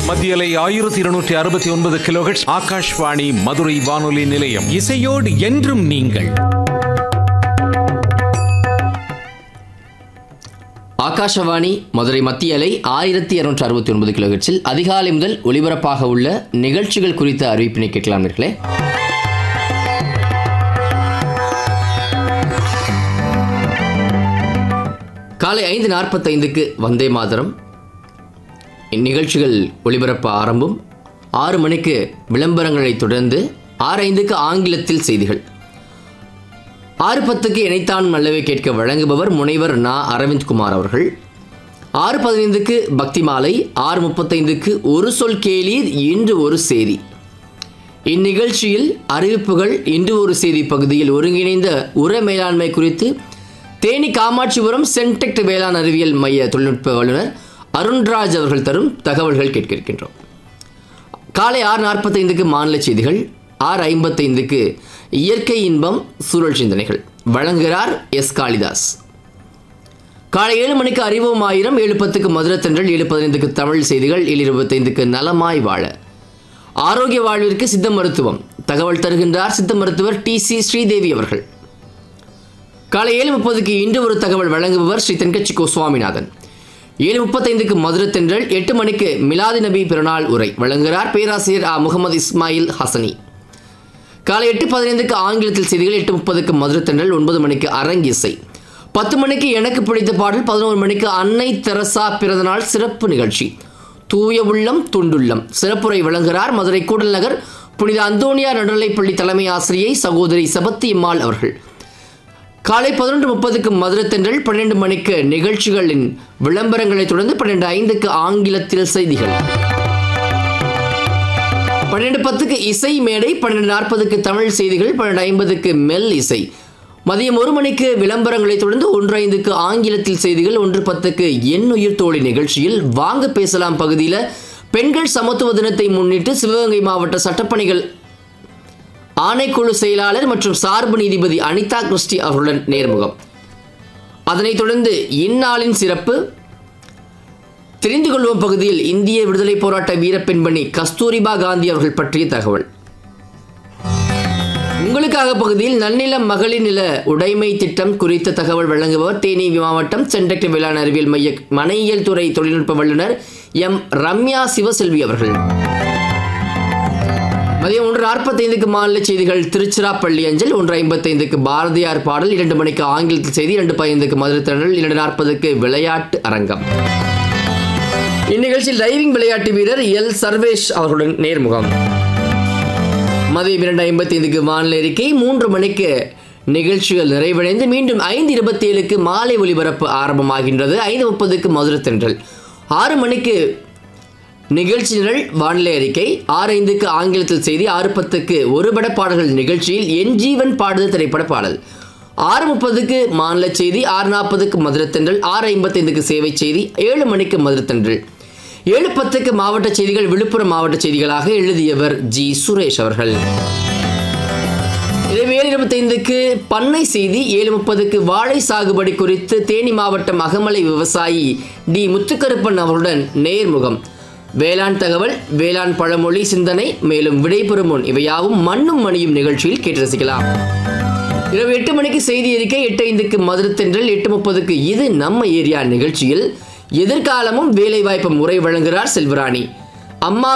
மத்தியலை ஆயிரத்தி இருநூற்றி அறுபத்தி ஒன்பது கிலோஹெட்ஸ் ஆகாஷ்வாணி மதுரை வானொலி நிலையம் இசையோடு என்றும் நீங்கள் ஆகாஷவாணி மதுரை மத்திய அலை ஆயிரத்தி இரநூற்றி அறுபத்தி ஒன்பது கிலோஹெட்ஸில் அதிகாலை முதல் ஒலிபரப்பாக உள்ள நிகழ்ச்சிகள் குறித்த அறிவிப்பினை கேட்கலாம் நேர்களே காலை ஐந்து நாற்பத்தைந்துக்கு வந்தே மாதரம் இந்நிகழ்ச்சிகள் ஒளிபரப்ப ஆரம்பம் ஆறு மணிக்கு விளம்பரங்களை தொடர்ந்து ஆறு ஐந்துக்கு ஆங்கிலத்தில் செய்திகள் ஆறு பத்துக்கு இணைத்தான் நல்லவே கேட்க வழங்குபவர் முனைவர் நா அரவிந்த்குமார் அவர்கள் ஆறு பதினைந்துக்கு பக்தி மாலை ஆறு முப்பத்தைந்துக்கு ஒரு சொல் கேளீர் இன்று ஒரு செய்தி இந்நிகழ்ச்சியில் அறிவிப்புகள் இன்று ஒரு செய்தி பகுதியில் ஒருங்கிணைந்த உர மேலாண்மை குறித்து தேனி காமாட்சிபுரம் சென்டெக்ட் வேளாண் அறிவியல் மைய தொழில்நுட்ப வல்லுநர் அருண்ராஜ் அவர்கள் தரும் தகவல்கள் கேட்க இருக்கின்றோம் காலை ஆறு நாற்பத்தைந்துக்கு மாநில செய்திகள் ஆறு ஐம்பத்தைந்துக்கு இயற்கை இன்பம் சூழல் சிந்தனைகள் வழங்குகிறார் எஸ் காளிதாஸ் காலை ஏழு மணிக்கு அறிவோம் ஆயிரம் ஏழு பத்துக்கு மதுரத்தன்றல் ஏழு பதினைந்துக்கு தமிழ் செய்திகள் ஏழு இருபத்தைந்துக்கு நலமாய் வாழ ஆரோக்கிய வாழ்விற்கு சித்த மருத்துவம் தகவல் தருகின்றார் சித்த மருத்துவர் டி சி ஸ்ரீதேவி அவர்கள் காலை ஏழு முப்பதுக்கு இன்று ஒரு தகவல் வழங்குபவர் ஸ்ரீ தென்கட்சி கோ சுவாமிநாதன் ஏழு முப்பத்தைந்துக்கு மதுரத்தென்றல் எட்டு மணிக்கு மிலாதி நபி பிறநாள் உரை வழங்குகிறார் பேராசிரியர் ஆ முகமது இஸ்மாயில் ஹசனி காலை எட்டு பதினைந்துக்கு ஆங்கிலத்தில் செய்திகள் எட்டு முப்பதுக்கு மதுரத்தென்றல் ஒன்பது மணிக்கு அரங்கிசை பத்து மணிக்கு எனக்கு பிடித்த பாடல் பதினோரு மணிக்கு அன்னை தெரசா பிறந்தநாள் சிறப்பு நிகழ்ச்சி தூய உள்ளம் துண்டுள்ளம் சிறப்புரை வழங்குகிறார் மதுரை கூடல் நகர் புனித அந்தோனியா நடுநிலைப்பள்ளி தலைமை ஆசிரியை சகோதரி செபத்தி இம்மாள் அவர்கள் காலை பதினொன்று முப்பதுக்கு மதுரத்தென்றல் பன்னெண்டு மணிக்கு நிகழ்ச்சிகளின் விளம்பரங்களை தொடர்ந்து பன்னெண்டு ஐந்துக்கு ஆங்கிலத்தில் செய்திகள் பன்னெண்டு பத்துக்கு இசை மேடை பன்னெண்டு நாற்பதுக்கு தமிழ் செய்திகள் பன்னெண்டு ஐம்பதுக்கு மெல் இசை மதியம் ஒரு மணிக்கு விளம்பரங்களை தொடர்ந்து ஒன்று ஐந்துக்கு ஆங்கிலத்தில் செய்திகள் ஒன்று பத்துக்கு என் உயிர் தோழி நிகழ்ச்சியில் வாங்க பேசலாம் பகுதியில் பெண்கள் சமத்துவ தினத்தை முன்னிட்டு சிவகங்கை மாவட்ட சட்டப்பணிகள் ஆணைக்குழு செயலாளர் மற்றும் சார்பு நீதிபதி அனிதா கிறிஸ்டி அவர்களுடன் நேர்முகம் அதனைத் தொடர்ந்து இந்நாளின் சிறப்பு தெரிந்து கொள்வோம் பகுதியில் இந்திய விடுதலை போராட்ட வீரப்பெண்மணி கஸ்தூரிபா காந்தி அவர்கள் பற்றிய தகவல் உங்களுக்காக பகுதியில் நன்னிலம் மகளிர் நில உடைமை திட்டம் குறித்த தகவல் வழங்குபவர் தேனி மாவட்டம் சென்டக்ட் வேளாண் அறிவியல் மைய மனையியல் துறை தொழில்நுட்ப வல்லுநர் எம் ரம்யா சிவசெல்வி அவர்கள் மதியம் ஒன்று நாற்பத்தைந்துக்கு மாநில செய்திகள் திருச்சிராப்பள்ளி அஞ்சல் ஒன்று ஐம்பத்தைந்துக்கு பாரதியார் பாடல் இரண்டு மணிக்கு ஆங்கிலத்தில் செய்தி இரண்டு பதினைந்துக்கு மதுரை திறனல் இரண்டு நாற்பதுக்கு விளையாட்டு அரங்கம் இந்நிகழ்ச்சியில் டைவிங் விளையாட்டு வீரர் எல் சர்வேஷ் அவர்களுடன் நேர்முகம் மதியம் இரண்டு ஐம்பத்தைந்துக்கு வானிலை அறிக்கை மூன்று மணிக்கு நிகழ்ச்சிகள் நிறைவடைந்து மீண்டும் ஐந்து இருபத்தி ஏழுக்கு மாலை ஒலிபரப்பு ஆரம்பமாகின்றது ஐந்து முப்பதுக்கு மதுரை தென்றல் ஆறு மணிக்கு நிகழ்ச்சி நிரல் வானிலை அறிக்கை ஆறு ஐந்துக்கு ஆங்கிலத்தில் செய்தி ஆறு பத்துக்கு ஒரு பட பாடல்கள் நிகழ்ச்சியில் என் ஜீவன் பாடுதல் திரைப்பட பாடல் ஆறு முப்பதுக்கு மாநில செய்தி ஆறு நாற்பதுக்கு மதுரத்தென்றல் ஆறு ஐம்பத்தைந்துக்கு சேவை செய்தி ஏழு மணிக்கு மதுரத்தென்றல் ஏழு பத்துக்கு மாவட்ட செய்திகள் விழுப்புரம் மாவட்ட செய்திகளாக எழுதியவர் ஜி சுரேஷ் அவர்கள் இதே ஏழு இருபத்தைந்துக்கு பண்ணை செய்தி ஏழு முப்பதுக்கு வாழை சாகுபடி குறித்து தேனி மாவட்டம் அகமலை விவசாயி டி முத்துக்கருப்பன் அவருடன் நேர்முகம் வேளாண் தகவல் வேளாண் பழமொழி சிந்தனை மேலும் விடைபெறும் முன் இவையாவும் மண்ணும் மணியும் நிகழ்ச்சியில் கேட்டு ரசிக்கலாம் இரவு எட்டு மணிக்கு செய்தி அறிக்கை எட்டு ஐந்துக்கு மதுரத்தென்றல் எட்டு முப்பதுக்கு இது நம்ம ஏரியா நிகழ்ச்சியில் எதிர்காலமும் வேலைவாய்ப்பு முறை வழங்குகிறார் செல்வராணி அம்மா